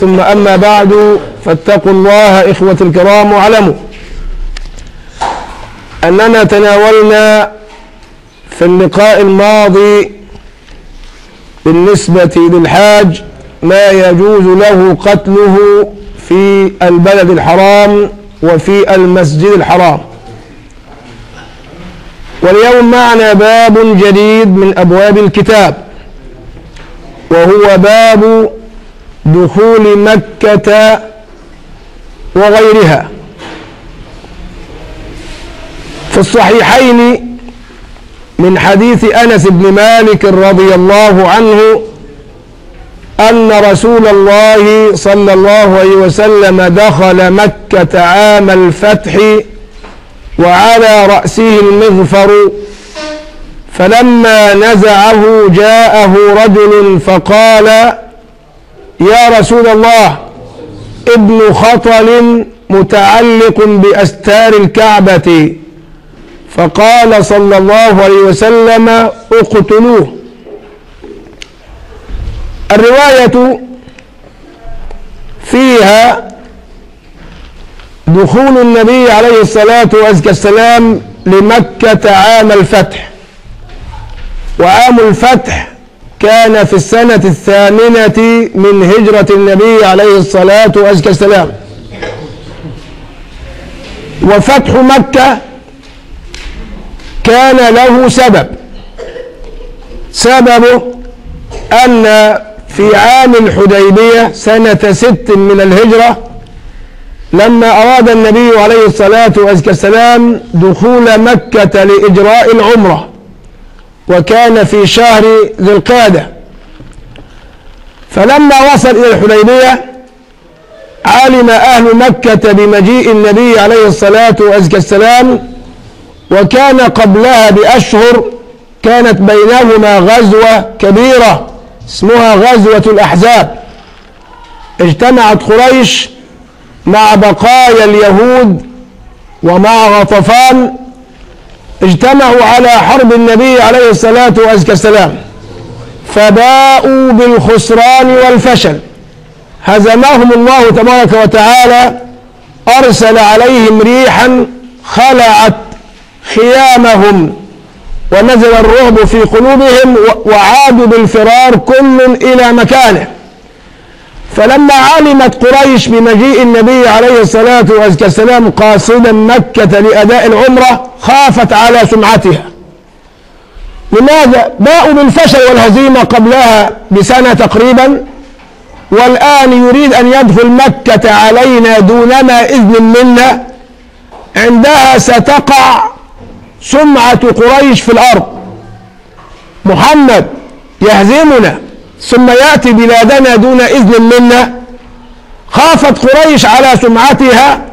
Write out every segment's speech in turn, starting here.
ثم أما بعد فاتقوا الله إخوة الكرام واعلموا أننا تناولنا في اللقاء الماضي بالنسبة للحاج ما يجوز له قتله في البلد الحرام وفي المسجد الحرام واليوم معنا باب جديد من أبواب الكتاب وهو باب دخول مكة وغيرها في الصحيحين من حديث أنس بن مالك رضي الله عنه أن رسول الله صلى الله عليه وسلم دخل مكة عام الفتح وعلى رأسه المغفر فلما نزعه جاءه رجل فقال يا رسول الله ابن خطل متعلق بأستار الكعبة فقال صلى الله عليه وسلم اقتلوه الرواية فيها دخول النبي عليه الصلاة والسلام لمكة عام الفتح وعام الفتح كان في السنة الثامنة من هجرة النبي عليه الصلاة والسلام وفتح مكة كان له سبب سببه أن في عام الحديبية سنة ست من الهجرة لما أراد النبي عليه الصلاة والسلام دخول مكة لإجراء العمرة وكان في شهر ذي القعدة فلما وصل إلى الحديبية علم أهل مكة بمجيء النبي عليه الصلاة والسلام وكان قبلها بأشهر كانت بينهما غزوة كبيرة اسمها غزوة الأحزاب اجتمعت قريش مع بقايا اليهود ومع غطفان اجتمعوا على حرب النبي عليه الصلاة والسلام فباءوا بالخسران والفشل هزمهم الله تبارك وتعالى أرسل عليهم ريحا خلعت خيامهم ونزل الرعب في قلوبهم وعادوا بالفرار كل إلى مكانه فلما علمت قريش بمجيء النبي عليه الصلاة والسلام قاصدا مكة لأداء العمرة خافت على سمعتها لماذا؟ باءوا بالفشل والهزيمة قبلها بسنة تقريبا والآن يريد أن يدخل مكة علينا دونما إذن منا عندها ستقع سمعة قريش في الأرض محمد يهزمنا ثم يأتي بلادنا دون إذن منا خافت قريش على سمعتها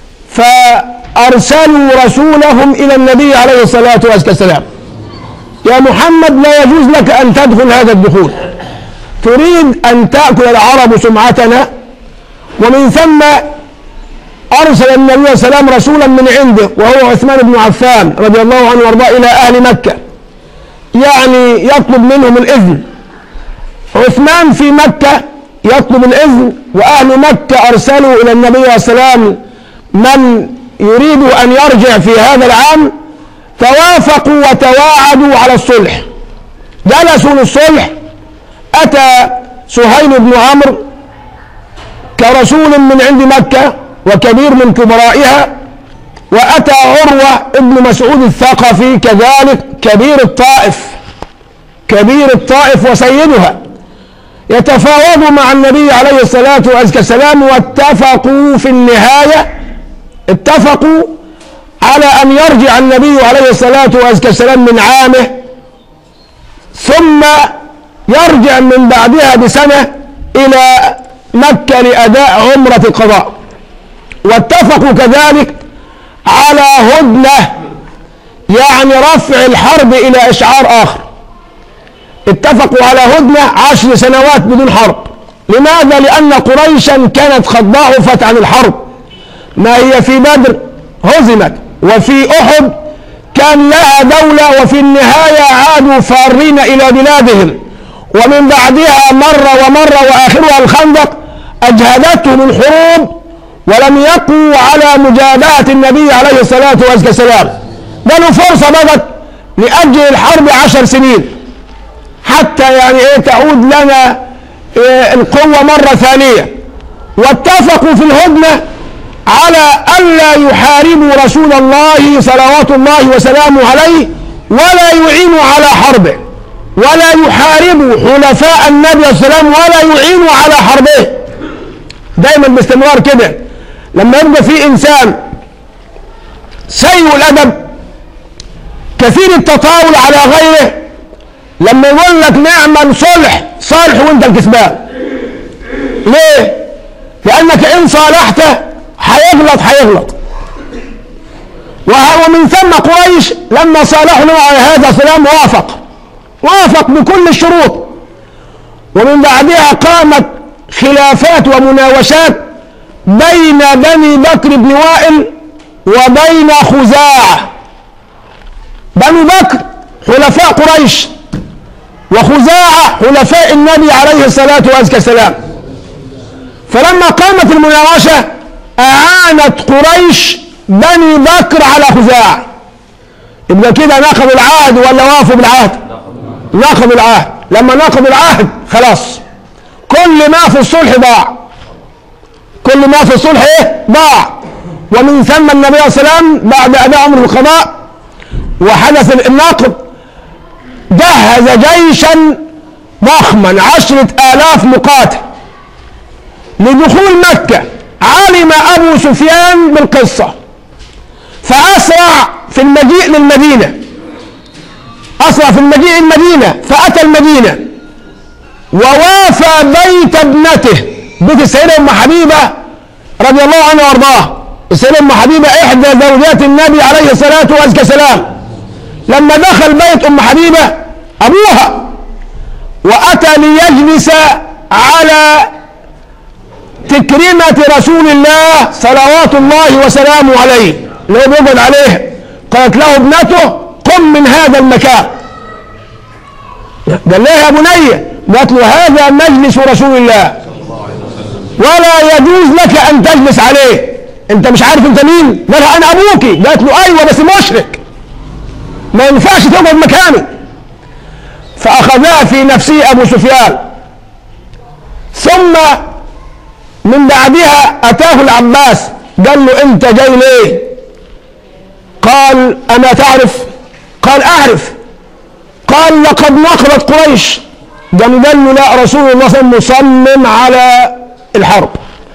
فأرسلوا رسولهم إلى النبي عليه الصلاة والسلام يا محمد لا يجوز لك أن تدخل هذا الدخول تريد أن تأكل العرب سمعتنا ومن ثم أرسل النبي صلى الله عليه وسلم رسولا من عنده وهو عثمان بن عفان رضي الله عنه وارضاه إلى أهل مكة يعني يطلب منهم الإذن عثمان في مكة يطلب الإذن وأهل مكة أرسلوا إلى النبي عليه السلام من يريد أن يرجع في هذا العام توافقوا وتواعدوا على الصلح جلسوا للصلح أتى سهيل بن عمرو كرسول من عند مكة وكبير من كبرائها وأتى عروة ابن مسعود الثقفي كذلك كبير الطائف كبير الطائف وسيدها يتفاوضوا مع النبي عليه الصلاة والسلام واتفقوا في النهاية اتفقوا على أن يرجع النبي عليه الصلاة والسلام من عامه ثم يرجع من بعدها بسنة إلى مكة لأداء عمرة القضاء واتفقوا كذلك على هدنة يعني رفع الحرب إلى إشعار آخر اتفقوا على هدنة عشر سنوات بدون حرب لماذا؟ لأن قريشا كانت قد ضعفت عن الحرب ما هي في بدر هزمت وفي أحد كان لها دولة وفي النهاية عادوا فارين إلى بلادهم ومن بعدها مرة ومرة وآخرها الخندق أجهدتهم الحروب ولم يقوا على مجابهة النبي عليه الصلاة والسلام قالوا فرصة بدت لأجل الحرب عشر سنين حتى يعني ايه تعود لنا إيه القوة مرة ثانية واتفقوا في الهدنة على ألا يحاربوا رسول الله صلوات الله وسلامه عليه ولا يعينوا على حربه ولا يحاربوا حلفاء النبي صلى الله عليه وسلم ولا يعينوا على حربه دايما باستمرار كده لما يبقى في انسان سيء الادب كثير التطاول على غيره لما يقول لك نعمل صلح صالح وانت الكسبان ليه لانك ان صالحته هيغلط هيغلط ومن ثم قريش لما صالحوا له على هذا السلام وافق وافق بكل الشروط ومن بعدها قامت خلافات ومناوشات بين بني بكر بن وائل وبين خزاعة بني بكر حلفاء قريش وخزاعة حلفاء النبي عليه الصلاة والسلام فلما قامت المناوشة أعانت قريش بني بكر على خزاعة يبقى كده نقضوا العهد ولا وافوا بالعهد نقضوا العهد لما نقضوا العهد خلاص كل ما في الصلح ضاع كل ما في الصلح ايه ضاع ومن ثم النبي صلى الله عليه وسلم بعد اداء امر القضاء وحدث النقض جهز جيشا ضخما عشرة آلاف مقاتل لدخول مكة علم أبو سفيان بالقصة فأسرع في المجيء للمدينة أسرع في المجيء المدينة فأتى المدينة ووافى بيت ابنته بيت السيدة أم حبيبة رضي الله عنها وارضاها السيدة أم حبيبة إحدى زوجات النبي عليه الصلاة والسلام لما دخل بيت أم حبيبة أبوها وأتى ليجلس على تكريمة رسول الله صلوات الله وسلامه عليه اللي هو بيقعد عليه قالت له ابنته قم من هذا المكان قال لها يا بني قالت له هذا مجلس رسول الله ولا يجوز لك ان تجلس عليه انت مش عارف انت مين قال لها انا ابوكي قالت له ايوه بس مشرك ما ينفعش تقعد مكاني فاخذها في نفسه ابو سفيان ثم من بعدها اتاه العباس قال له انت جاي ليه قال اما تعرف قال اعرف قال لقد نقضت قريش قال قال له لا رسول الله صلى الله عليه وسلم مصمم على الحرب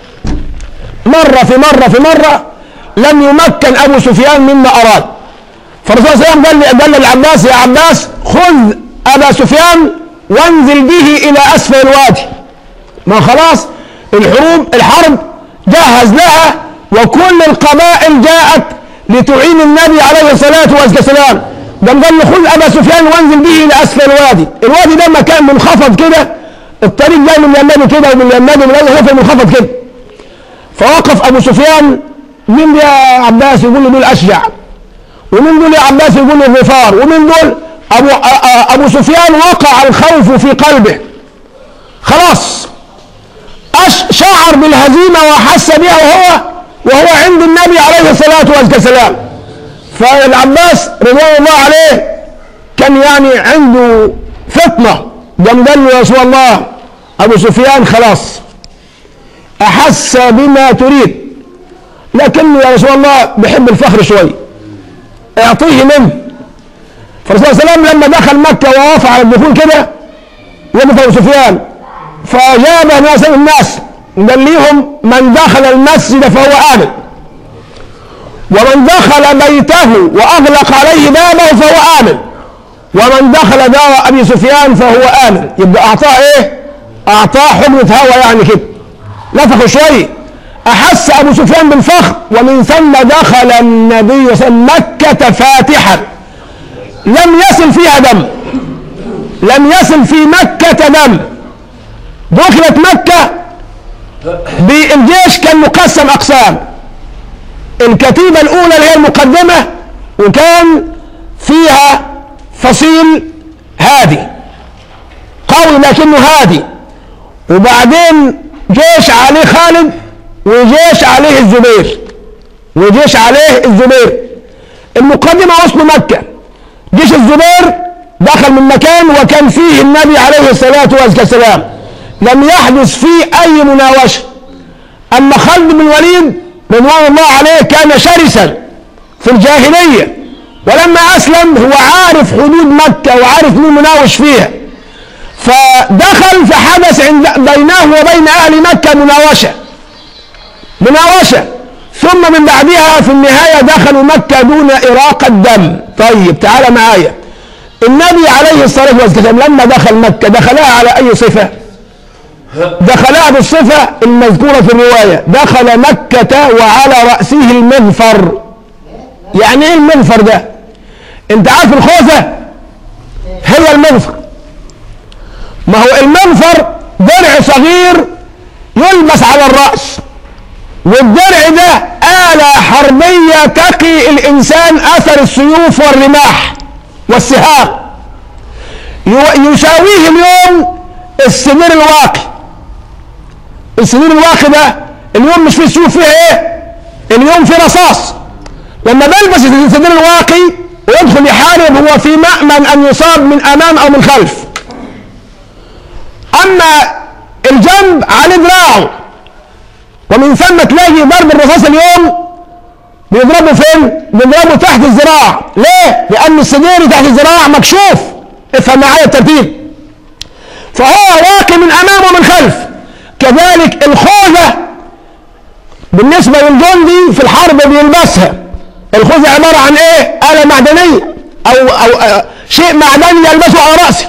مرة في مرة في مرة لم يمكن أبو سفيان مما أراد فالرسول صلى الله عليه وسلم قال قال للعباس يا عباس خذ أبا سفيان وانزل به إلى أسفل الوادي ما خلاص الحروب الحرب جهز لها وكل القبائل جاءت لتعين النبي عليه الصلاة والسلام قام قال له خذ أبا سفيان وانزل به إلى أسفل الوادي الوادي ده مكان منخفض كده الطريق جاي من اليمن كده ومن اليمن من اليمن منخفض كده فوقف أبو سفيان مين يا عباس يقول له دول أشجع ومن دول يا عباس يقول له الغفار ومن دول أبو, أبو سفيان وقع الخوف في قلبه خلاص أش شعر بالهزيمة وحس بها وهو وهو عند النبي عليه الصلاة والسلام فالعباس رضوان الله عليه كان يعني عنده فطنة قام قال له يا رسول الله أبو سفيان خلاص أحس بما تريد لكنه يا رسول الله بحب الفخر شوي اعطيه منه فالرسول صلى الله عليه وسلم لما دخل مكة ووافق على الدخول كده وقف أبو سفيان فجاب ناس الناس قال لهم من دخل المسجد فهو آمن ومن دخل بيته وأغلق عليه بابه فهو آمن ومن دخل دار أبي سفيان فهو آمن يبقى أعطاه إيه؟ أعطاه حجرة هوا يعني كده نفخ شوي أحس أبو سفيان بالفخر ومن ثم دخل النبي صلى الله عليه وسلم مكة فاتحا لم يصل فيها دم لم يصل في مكة دم دخلت مكة بالجيش كان مقسم أقسام الكتيبة الأولى اللي هي المقدمة وكان فيها فصيل هادي قوي لكنه هادي وبعدين جيش عليه خالد وجيش عليه الزبير وجيش عليه الزبير المقدمة وصلوا مكة جيش الزبير دخل من مكان وكان فيه النبي عليه الصلاة والسلام لم يحدث فيه أي مناوشة أما خالد بن الوليد رضوان الله عليه كان شرسا في الجاهلية ولما أسلم هو عارف حدود مكة وعارف مين مناوش فيها فدخل فحدث عند بينه وبين أهل مكة مناوشة مناوشة ثم من بعدها في النهاية دخلوا مكة دون إراقة دم طيب تعال معايا النبي عليه الصلاة والسلام لما دخل مكة دخلها على أي صفة دخلها بالصفة المذكورة في الرواية دخل مكة وعلى رأسه المغفر يعني ايه المغفر ده انت عارف الخوذة هي المغفر ما هو المغفر درع صغير يلبس على الرأس والدرع ده آلة حربية تقي الإنسان أثر السيوف والرماح والسهام يو- يساويه اليوم السدير الواقي السدير الواقي ده اليوم مش فيه سيوف فيه ايه اليوم فيه رصاص لما بلبس السدير الواقي ويدخل يحارب هو في مأمن أن يصاب من أمام أو من خلف أما الجنب على دراعه ومن ثم تلاقي ضرب الرصاص اليوم بيضربه فين؟ بيضربه تحت الذراع، ليه؟ لأن السدير تحت الذراع مكشوف، افهم معايا الترتيب. فهو واقي من أمام ومن خلف. كذلك الخوذة بالنسبة للجندي في الحرب بيلبسها. الخوذة عبارة عن إيه؟ آلة معدنية أو أو آه، شيء معدني يلبسه على رأسه.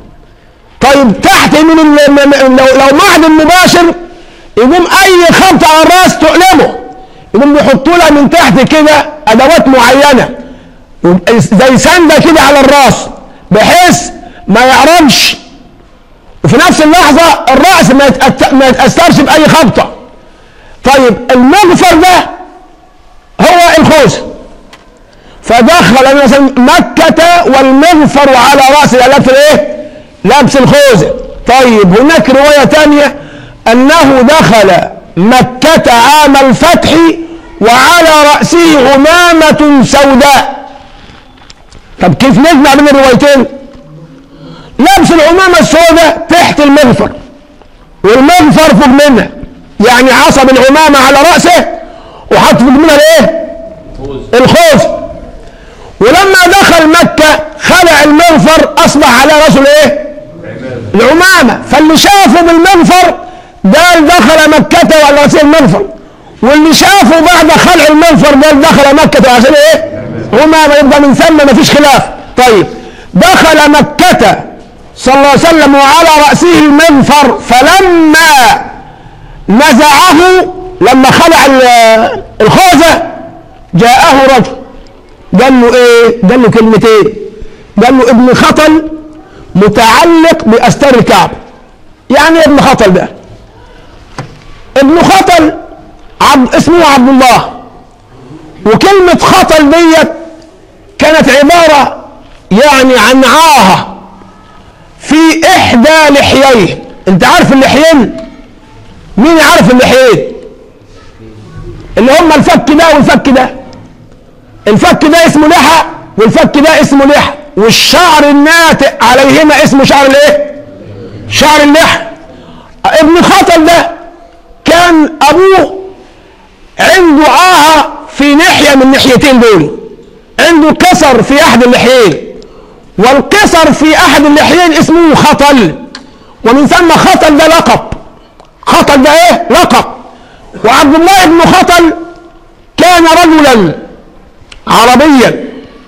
طيب تحت من ال- م- م- لو لو معدن مباشر يقوم اي خبط على الراس تؤلمه يقوم بيحطوا لها من تحت كده ادوات معينه يبقى زي سنده كده على الراس بحيث ما يعرفش وفي نفس اللحظه الراس ما يتأت- ما يتاثرش باي خبطه طيب المغفر ده هو الخوذ فدخل مثلا مكة والمغفر على رأسه لابس الايه؟ لابس الخوذة طيب هناك رواية تانية أنه دخل مكة عام الفتح وعلى رأسه غمامة سوداء طب كيف نجمع بين الروايتين؟ لابس العمامة السوداء تحت المغفر والمغفر فوق منها يعني عصب العمامة على رأسه وحط فوق منها الايه؟ الخوذ ولما دخل مكة خلع المغفر أصبح على رأسه الايه؟ العمامة فاللي شافه بالمغفر قال دخل مكة وعلى رأسه المغفر واللي شافه بعد خلع المغفر قال دخل مكة وعلى رأسه ايه؟ عمامة يبقى من ثم ما فيش خلاف طيب دخل مكة صلى الله عليه وسلم وعلى رأسه المغفر فلما نزعه لما خلع ال- الخوذة جاءه رجل قال له ايه قال له كلمتين قال له ابن خطل متعلق باستار الكعبه يعني إيه ابن خطل ده ابن خطل عبد اسمه عبد الله وكلمة خطل ديت كانت عبارة يعني عن عاهة في إحدى لحييه أنت عارف اللحيين؟ مين عارف اللحيين؟ اللي هم الفك ده والفك ده الفك ده اسمه لحى والفك ده اسمه لحى والشعر الناتئ عليهما اسمه شعر الايه شعر اللحى ابن خطل ده كان ابوه عنده عاهة في ناحية من الناحيتين دول عنده كسر في احد اللحيين والكسر في احد اللحيين اسمه خطل ومن ثم خطل ده لقب خطل ده ايه لقب وعبد الله بن خطل كان رجلا عربيا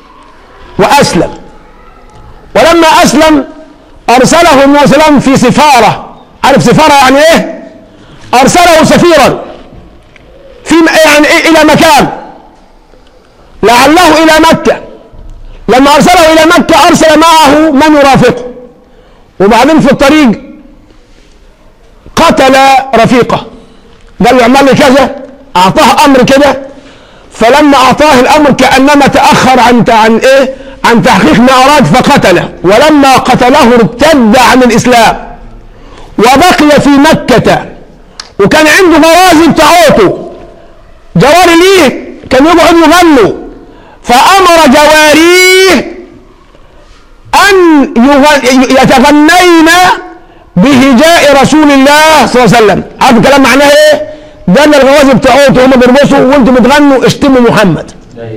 وأسلم ولما أسلم أرسله النبي صلى الله عليه وسلم في سفارة عارف سفارة يعني إيه؟ أرسله سفيرا في يعني إيه إلى مكان لعله إلى مكة لما أرسله إلى مكة أرسل معه من يرافقه وبعدين في الطريق قتل رفيقه قال له اعمل لي كذا أعطاه أمر كده فلما اعطاه الامر كانما تاخر عن عن ايه عن تحقيق ما اراد فقتله ولما قتله ارتد عن الاسلام وبقي في مكه وكان عنده غوازي بتاعته جواري ليه كان يقعد يغنوا فأمر جواريه أن يغ- يتغنين بهجاء رسول الله صلى الله عليه وسلم عارف الكلام معناه ايه؟ ده إن الغوازي بتاعته هم بيرقصوا وانتم بتغنوا اشتموا محمد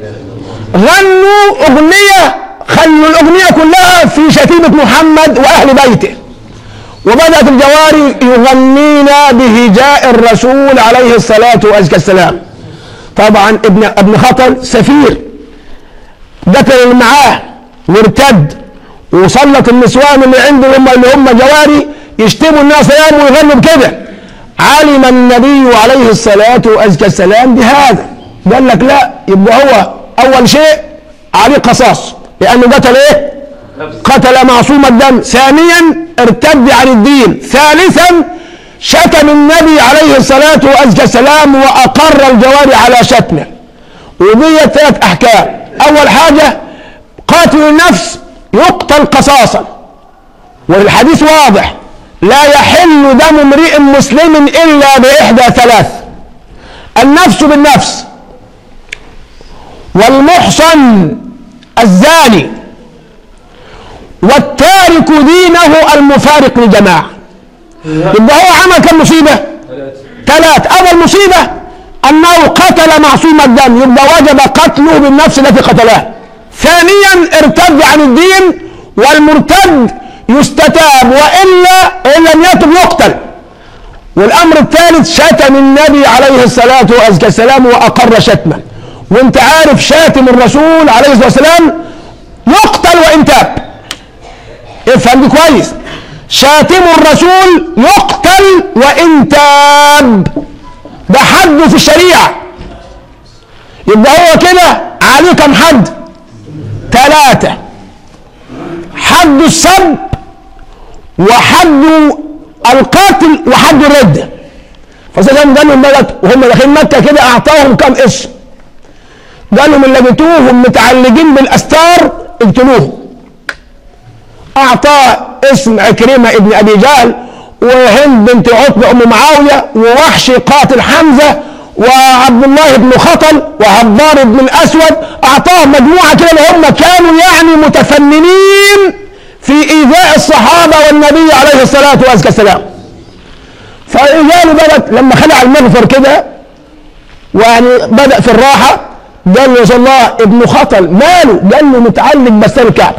غنوا أغنية خلوا الأغنية كلها في شتيمة محمد وأهل بيته وبدأت الجواري يغنين بهجاء الرسول عليه الصلاة والسلام طبعا ابن ابن خطل سفير قتل اللي معاه وارتد وسلط النسوان اللي عنده هم اللي هم جواري يشتموا الناس ايام ويغنوا بكده علم النبي عليه الصلاة والسلام بهذا قال لك لا يبقى هو أول شيء عليه قصاص لأنه قتل إيه؟ قتل معصوم الدم ثانيا ارتد عن الدين ثالثا شتم النبي عليه الصلاة والسلام وأقر الجواري على شتمه ودي ثلاث أحكام أول حاجة قاتل النفس يقتل قصاصا والحديث واضح لا يحل دم امرئ مسلم إلا بإحدى ثلاث النفس بالنفس والمحصن الزاني والتارك دينه المفارق للجماعة يبقى هو عمل كم مصيبة ثلاث أول مصيبة أنه قتل معصوم الدم يبقى وجب قتله بالنفس التي قتلها ثانيا ارتد عن الدين والمرتد يستتاب وإلا إن لم يتب يقتل والأمر الثالث شتم النبي عليه الصلاة والسلام وأقر شتمه وانت عارف شاتم الرسول عليه الصلاة والسلام يقتل وإن تاب افهم دي كويس شاتم الرسول يقتل وإن تاب ده حده في الشريعة يبقى هو كده عليه كم حد ثلاثة حد السب وحد القتل وحد الردة فسلام قال لهم بلد وهم داخلين مكة كده أعطاهم كم اسم قال لهم اللي لقيتوهم متعلقين بالأستار اقتلوهم أعطى اسم عكرمة ابن أبي جهل وهند بنت عتبة أم معاوية ووحشي قاتل حمزة وعبد الله بن خطل وهبار بن الأسود أعطاهم مجموعة كده اللي هم كانوا يعني متفننين في إيذاء الصحابة والنبي عليه الصلاة والسلام فقالوا بدأت لما خلع المغفر كده ويعني بدأ في الراحة قال له يا الله ابن خطل ماله قال له متعلق بستان الكعبة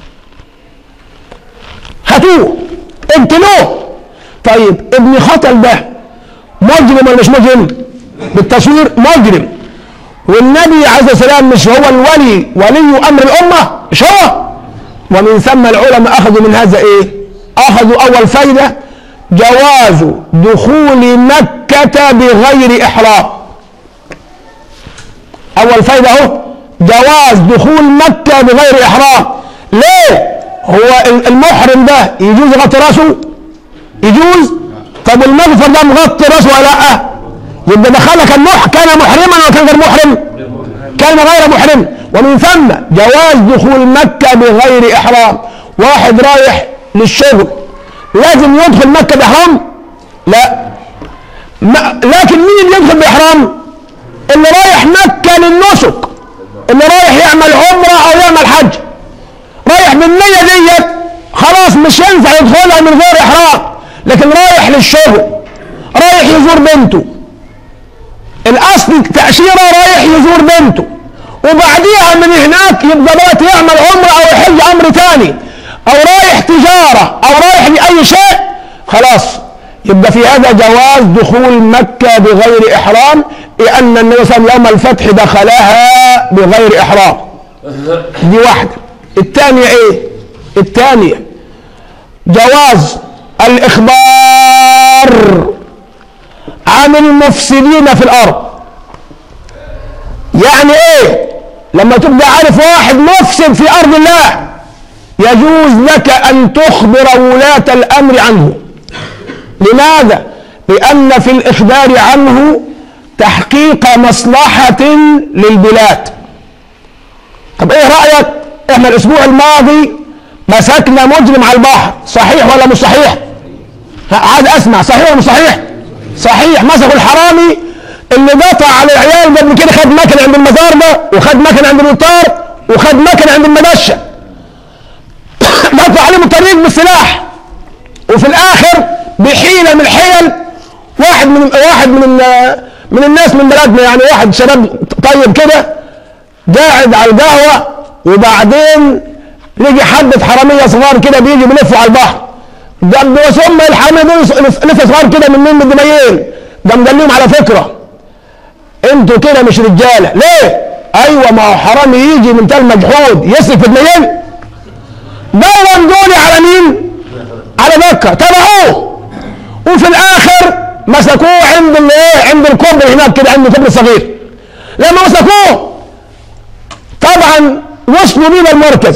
هاتوه اقتلوه طيب ابن خطل ده مجرم ولا مش مجرم بالتصوير مجرم والنبي عليه السلام مش هو الولي ولي امر الامه مش هو ومن ثم العلماء اخذوا من هذا ايه اخذوا اول فايده جواز دخول مكه بغير احرام اول فايده اهو جواز دخول مكه بغير احرام ليه هو المحرم ده يجوز يغطي راسه يجوز طب المغفر ده مغطي راسه ولا لا يبقى دخلك كان مح كان محرما ولا كان غير محرم كان غير محرم ومن ثم جواز دخول مكة بغير إحرام واحد رايح للشغل لازم يدخل مكة بإحرام لا ما لكن مين اللي يدخل بإحرام اللي رايح مكة للنسك اللي رايح يعمل عمرة أو يعمل حج رايح بالنية ديت خلاص مش ينفع يدخلها من غير إحرام لكن رايح للشغل رايح يزور بنته الأصل تأشيرة رايح يزور بنته وبعديها من هناك يبقى بقى يعمل عمرة أو يحج أمر تاني أو رايح تجارة أو رايح لأي شيء خلاص يبقى في هذا جواز دخول مكة بغير إحرام لأن النبي صلى الله عليه وسلم يوم الفتح دخلها بغير إحرام دي واحدة الثانية إيه؟ الثانية جواز الإخبار عن المفسدين في الأرض يعني إيه؟ لما تبقى عارف واحد مفسد في أرض الله يجوز لك أن تخبر ولاة الأمر عنه لماذا؟ لأن في الإخبار عنه تحقيق مصلحة للبلاد طب ايه رأيك احنا الاسبوع الماضي مسكنا مجرم على البحر صحيح ولا مش صحيح عايز اسمع صحيح ولا مش صحيح صحيح مسكوا الحرامي اللي قطع على العيال قبل كده خد مكن عند المزار ده وخد مكن عند المطار وخد مكن عند المدشه قطع عليهم الطريق بالسلاح وفي الاخر بحيله من الحيل واحد من واحد من ال- من الناس من بلدنا يعني واحد شباب طيب كده قاعد على القهوه وبعدين لقي حبه حراميه صغار كده بيجي بيلفوا على البحر قام بس هم الحراميه دول لسه صغار كده من مين من الدميين قام قال لهم على فكره انتوا كده مش رجاله ليه؟ ايوه ما هو حرامي يجي من تل مجحود يسرق في دميين دوروا دول على مين؟ على مكه تبعوه وفي الاخر مسكوه عند الايه؟ عند الكوبري هناك كده عند الكوبري الصغير لما مسكوه طبعا وصلوا بينا المركز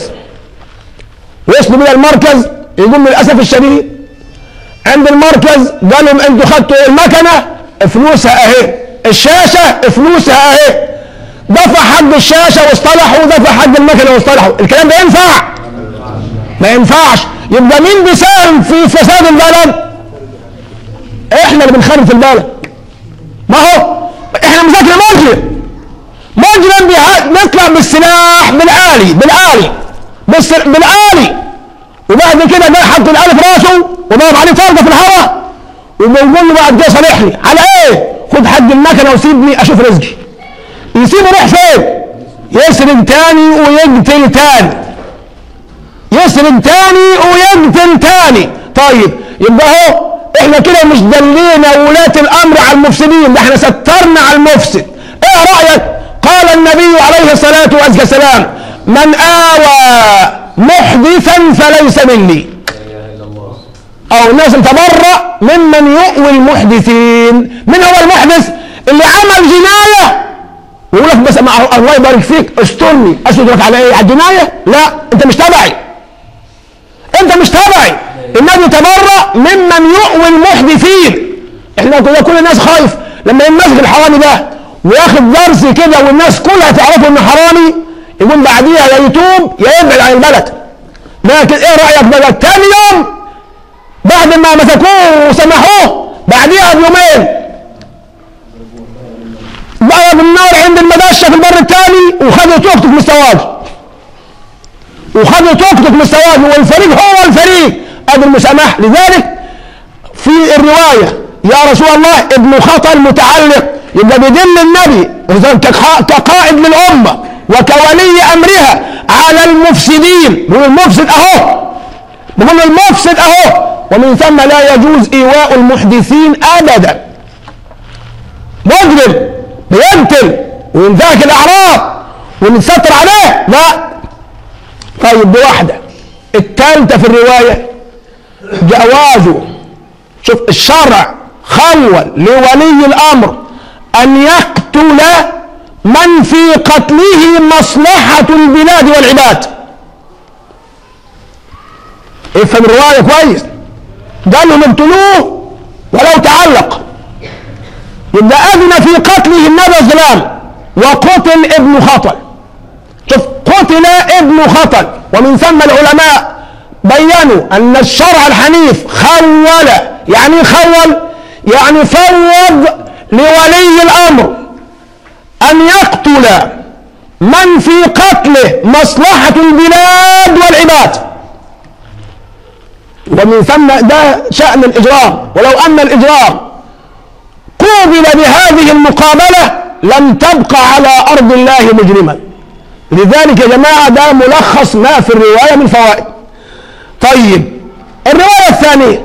وصلوا بينا المركز يقول للاسف الشديد عند المركز قال لهم انتوا خدتوا المكنه فلوسها اهي الشاشه فلوسها اهي دفع حق الشاشه واصطلحوا ودفع حق المكنه واصطلحوا الكلام ده ينفع ما ينفعش يبقى مين بيساهم في فساد البلد احنا اللي بنخرب في البلد ما هو احنا مسكنا مجرم مجرم بيها- بيطلع بالسلاح بالآلي بالآلي بالس... بالآلي وبعد كده جاي حط الآلي في راسه وضرب عليه فرقة في الهواء وبيقول له بعد كده صالحني على ايه؟ خد حق المكنة وسيبني اشوف رزقي يسيبه يروح فين؟ يسرق تاني ويقتل تاني يسرق تاني ويقتل تاني طيب يبقى اهو احنا كده مش دلينا ولاة الامر على المفسدين ده احنا سترنا على المفسد ايه رايك قال النبي عليه الصلاه والسلام من اوى محدثا فليس مني او الناس تبرأ ممن يؤوي المحدثين من هو المحدث اللي عمل جنايه ويقول لك بس مع الله يبارك فيك استرني اشهدك على ايه على الجنايه لا انت مش تبعي انت مش تبعي النبي تبرأ ممن يؤوي المحدثين احنا كده كل الناس خايف لما يمسك الحرامي ده وياخد درس كده والناس كلها تعرفوا انه حرامي يقول بعديها يا يتوب يا يبعد عن البلد لكن ايه رايك بقى تاني يوم بعد ما مسكوه وسمحوه بعديها بيومين ضرب النار عند المدشة في البر الثاني وخدوا توك توك مستواج وخدوا توك توك مستواج والفريق هو الفريق ادي المسامح لذلك في الرواية يا رسول الله ابن خطر متعلق يبقى بيدل النبي كقا- كقائد للأمة وكولي أمرها على المفسدين بيقول المفسد أهو بيقول المفسد أهو ومن ثم لا يجوز إيواء المحدثين أبدا مجرم بيقتل وينتهك الأعراض ونستر عليه لا طيب دي واحدة الثالثة في الرواية جوازه شوف الشرع خول لولي الأمر أن يقتل من في قتله مصلحة البلاد والعباد افهم الرواية كويس قال لهم اقتلوه ولو تعلق يبقى أذن في قتله النبي صلى الله عليه وسلم وقتل ابن خطل شوف قتل ابن خطل ومن ثم العلماء بينوا أن الشرع الحنيف خول يعني إيه خول يعني فوض لولي الأمر أن يقتل من في قتله مصلحة البلاد والعباد ومن ثم ده شأن الإجرام ولو أن الإجرام قوبل بهذه المقابلة لم تبقى على أرض الله مجرما لذلك يا جماعة ده ملخص ما في الرواية من فوائد طيب الرواية الثانية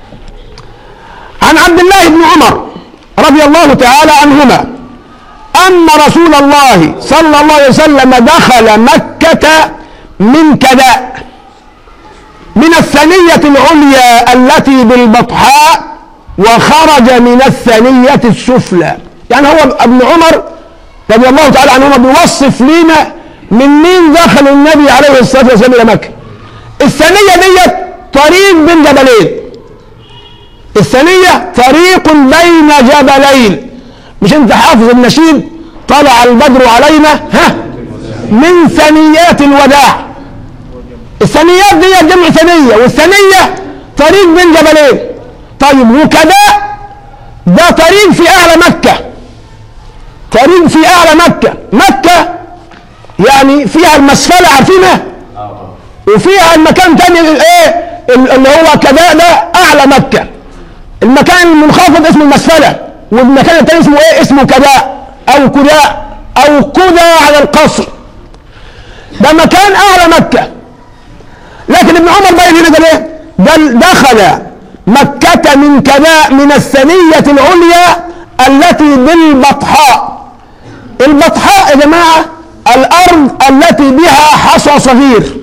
عن عبد الله بن عمر رضي الله تعالى عنهما أن رسول الله صلى الله عليه وسلم دخل مكة من كداء من الثنية العليا التي بالبطحاء وخرج من الثنية السفلى يعني هو ابن عمر رضي الله تعالى عنهما بيوصف لنا من مين دخل النبي عليه الصلاة والسلام إلى مكة الثنية ديت طريق بين جبلين الثانية طريق بين جبلين مش انت حافظ النشيد طلع البدر علينا ها من ثنيات الوداع الثنيات دي جمع ثنية والثنية طريق بين جبلين طيب وكذا ده طريق في اعلى مكه طريق في اعلى مكه مكه يعني فيها المسفله عارفينها وفيها المكان تاني الايه اللي هو كذا ده اعلى مكه المكان المنخفض اسمه المسفله والمكان التاني اسمه ايه اسمه كذا او كذا او كذا على القصر ده مكان اعلى مكه لكن ابن عمر باين هنا قال ايه قال دخل مكة من كذا من الثنية العليا التي بالبطحاء البطحاء يا جماعة الأرض التي بها حصى صغير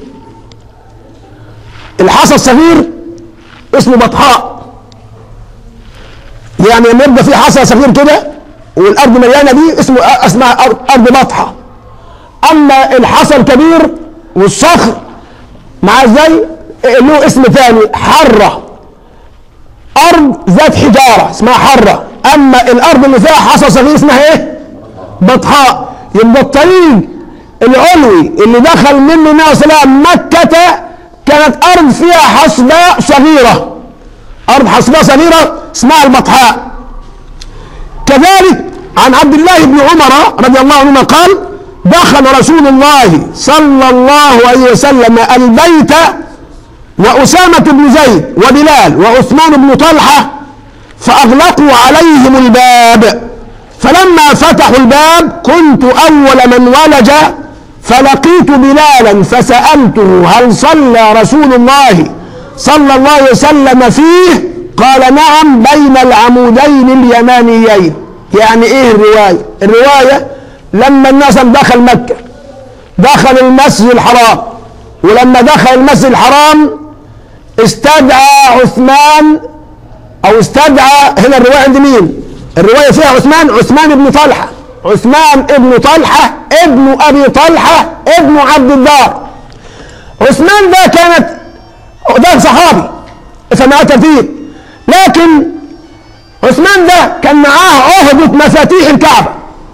الحصى الصغير اسمه بطحاء يعني لما يبقى في حصى صغير كده والأرض مليانة دي اسمه اسمها أرض- أرض بطحة أما الحصى الكبير والصخر مع ازاي له اسم ثاني حرة أرض ذات حجارة اسمها حرة أما الأرض اللي فيها حصى صغير اسمها إيه؟ بطحاء يبقى الطريق العلوي اللي دخل منه النبي صلى الله عليه وسلم مكة كانت أرض فيها حصباء صغيرة أرض حصباء صغيرة اسمها البطحاء كذلك عن عبد الله بن عمر رضي الله عنهما قال دخل رسول الله صلى الله عليه وسلم البيت وأسامة بن زيد وبلال وعثمان بن طلحة فأغلقوا عليهم الباب فلما فتحوا الباب كنت أول من ولج فلقيت بلالا فسألته هل صلى رسول الله صلى الله عليه وسلم فيه قال نعم بين العمودين اليمانيين يعني ايه الرواية الرواية لما الناس دخل مكة دخل المسجد الحرام ولما دخل المسجد الحرام استدعى عثمان او استدعى هنا الرواية عند مين الرواية فيها عثمان عثمان بن طلحة عثمان ابن طلحة ابن ابي طلحة ابن عبد الدار عثمان ده كانت ده صحابي فمعاه ترتيب لكن عثمان ده كان معاه عهدة مفاتيح الكعبة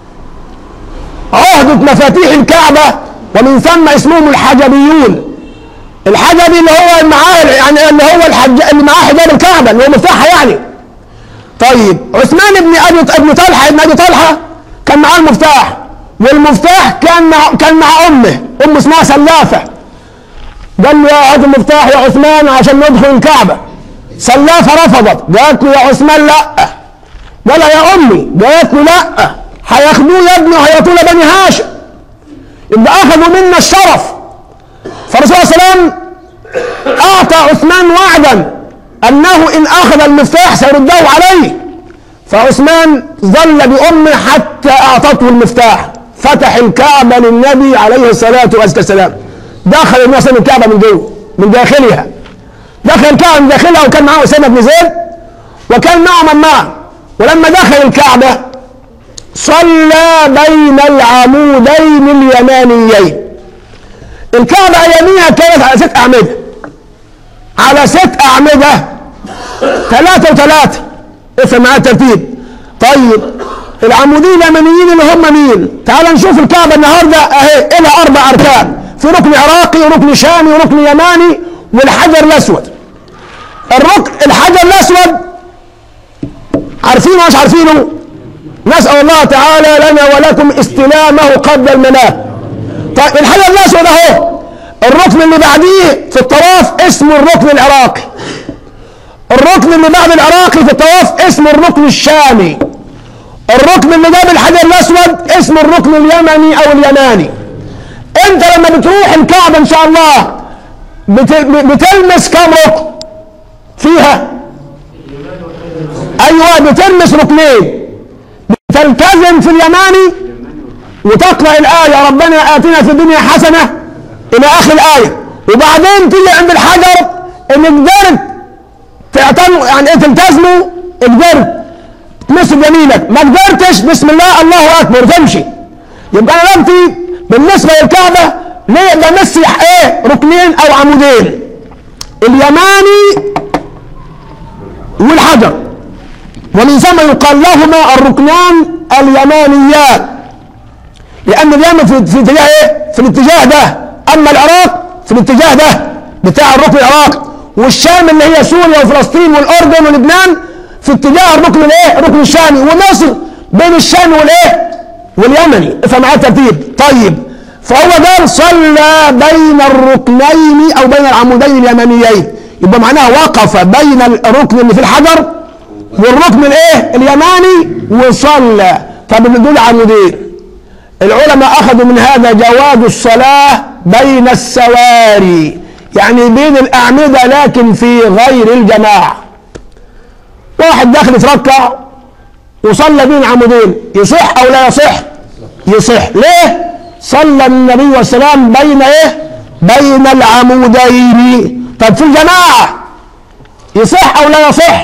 عهدة مفاتيح الكعبة ومن ثم اسمهم الحجبيون الحجبي اللي هو معاه يعني اللي هو الحج اللي معاه حجاب الكعبة اللي هو مفتاحها يعني طيب عثمان بن ابي ابن طلحه ابن ابي طلحه كان معاه المفتاح والمفتاح كان مع كان مع امه ام اسمها سلافه قال له يا هات المفتاح يا عثمان عشان ندخل الكعبه سلافه رفضت قالت له يا عثمان لا قال يا امي قالت له لا هياخدوه يا ابني وهيعطوه لبني هاشم يبقى اخذوا منا الشرف فالرسول صلى الله عليه وسلم اعطى عثمان وعدا انه ان اخذ المفتاح سيرده عليه فعثمان ظل بامه حتى اعطته المفتاح فتح الكعبه للنبي عليه الصلاه والسلام دخل النبي صلى الكعبه من جوه من داخلها دخل الكعبه من داخلها وكان معه اسامه بن زيد وكان معه من معه ولما دخل الكعبه صلى بين العمودين اليمانيين الكعبه اياميها كانت على ست اعمده على ست أعمدة ثلاثة وثلاثة افهم معايا الترتيب طيب العمودين اليمنيين اللي هم مين؟ تعال نشوف الكعبة النهاردة اهي لها أربع أركان في ركن عراقي وركن شامي وركن يماني والحجر الأسود الركن الحجر الأسود عارفينه مش عارفينه؟ نسأل الله تعالى لنا ولكم استلامه قبل المنام طيب الحجر الأسود أهو الركن اللي بعديه في الطواف اسمه الركن العراقي الركن اللي بعد العراقي في الطواف اسمه الركن الشامي الركن اللي جاب الحجر الاسود اسمه الركن اليمني او اليماني انت لما بتروح الكعبه ان شاء الله بت... بتلمس كم ركن فيها ايوه بتلمس ركنين بتلتزم في اليماني وتقرا الايه ربنا اتنا في الدنيا حسنه الى اخر الايه وبعدين تيجي عند الحجر ان قدرت تعتم يعني ايه تلتزموا قدرت تمس بيمينك ما قدرتش بسم الله الله اكبر تمشي يبقى انا دلوقتي بالنسبه للكعبه ليه بمس ايه ركنين او عمودين اليماني والحجر ومن ثم يقال لهما الركنان اليمانيان لان اليمن في, في اتجاه ايه في الاتجاه ده اما العراق في الاتجاه ده بتاع الركن العراقي والشام اللي هي سوريا وفلسطين والاردن ولبنان في اتجاه الركن الايه الركن الشامي ومصر بين الشام والايه واليمني افهم معايا الترتيب طيب فهو قال صلى بين الركنين او بين العمودين اليمانيين يبقى معناها وقف بين الركن اللي في الحجر والركن الايه اليماني وصلى طب دول عمودين العلماء اخذوا من هذا جواز الصلاه بين السواري يعني بين الاعمده لكن في غير الجماعه واحد داخل يتركع وصلى بين عمودين يصح او لا يصح يصح ليه صلى النبي والسلام بين ايه بين العمودين طب في الجماعه يصح او لا يصح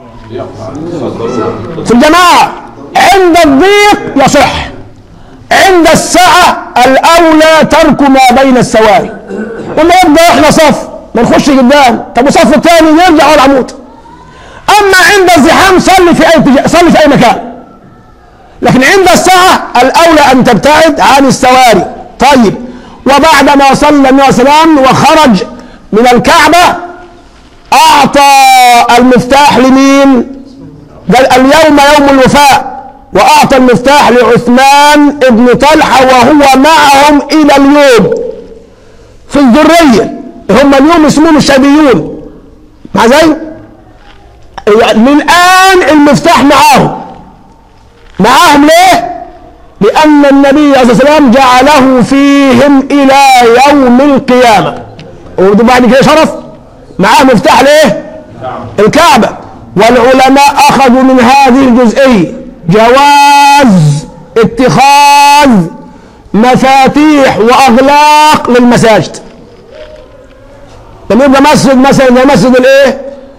في الجماعه عند الضيق يصح عند السعة الأولى ترك ما بين السواري قلنا يبقى احنا صف ما نخش قدام طب وصف الثاني يرجع على العمود أما عند الزحام صلي في أي تج... صلي في أي مكان لكن عند الساعة الأولى أن تبتعد عن السواري طيب وبعد ما صلى النبي صلى الله عليه وسلم وخرج من الكعبة أعطى المفتاح لمين؟ قال اليوم يوم الوفاء وأعطى المفتاح لعثمان ابن طلحة وهو معهم إلى اليوم في الذرية هم اليوم اسمهم الشابيون مع زي للآن المفتاح معاهم معاهم ليه؟ لأن النبي عليه الصلاة والسلام جعله فيهم إلى يوم القيامة وبعد كده شرف معاه مفتاح ليه؟ الكعبة والعلماء أخذوا من هذه الجزئية جواز اتخاذ مفاتيح وأغلاق للمساجد لما يبقى مسجد مثلا زي مسجد الايه؟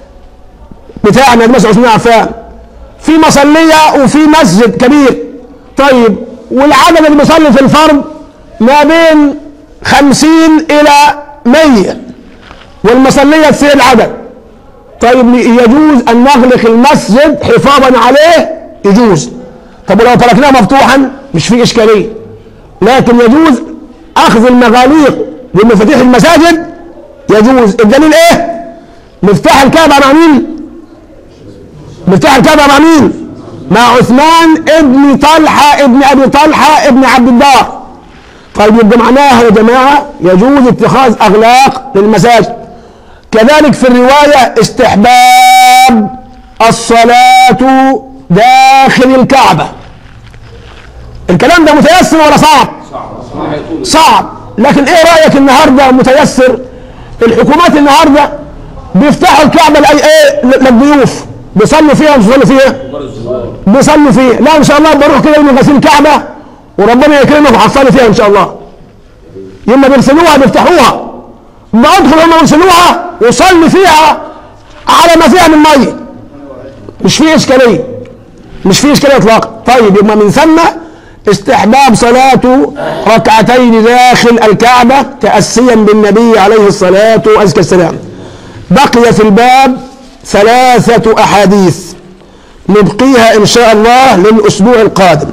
بتاعنا مسجد عثمان عفان في مصلية وفي مسجد كبير طيب والعدد اللي بيصلي في الفرض ما بين خمسين إلى مية والمصلية تسير العدد طيب يجوز أن نغلق المسجد حفاظا عليه يجوز طب ولو تركناه مفتوحا مش في إشكالية لكن يجوز أخذ المغاليق بمفاتيح المساجد يجوز الدليل إيه؟ مفتاح الكعبة مع مين؟ مفتاح الكعبة مع مين؟ مع عثمان ابن طلحة ابن أبي طلحة ابن عبد الدار طيب يبقى معناها يا جماعة يجوز اتخاذ أغلاق للمساجد كذلك في الرواية استحباب الصلاة داخل الكعبة الكلام ده متيسر ولا صعب؟ صعب لكن ايه رأيك النهاردة متيسر الحكومات النهاردة بيفتحوا الكعبة لأي ايه للضيوف بيصلوا فيها مش بيصلوا فيها بيصلوا فيها لا ان شاء الله بروح كده يوم غسيل كعبة وربنا يكرمك وهتصلي فيها ان شاء الله يما بيرسلوها بيفتحوها ما ادخل هم يرسلوها وصلي فيها على ما فيها من ميه مش فيه اشكاليه مش فيه اشكاليه اطلاقا طيب يبقى من ثم استحباب صلاة ركعتين داخل الكعبة تأسيا بالنبي عليه الصلاة والسلام بقي في الباب ثلاثة أحاديث نبقيها إن شاء الله للأسبوع القادم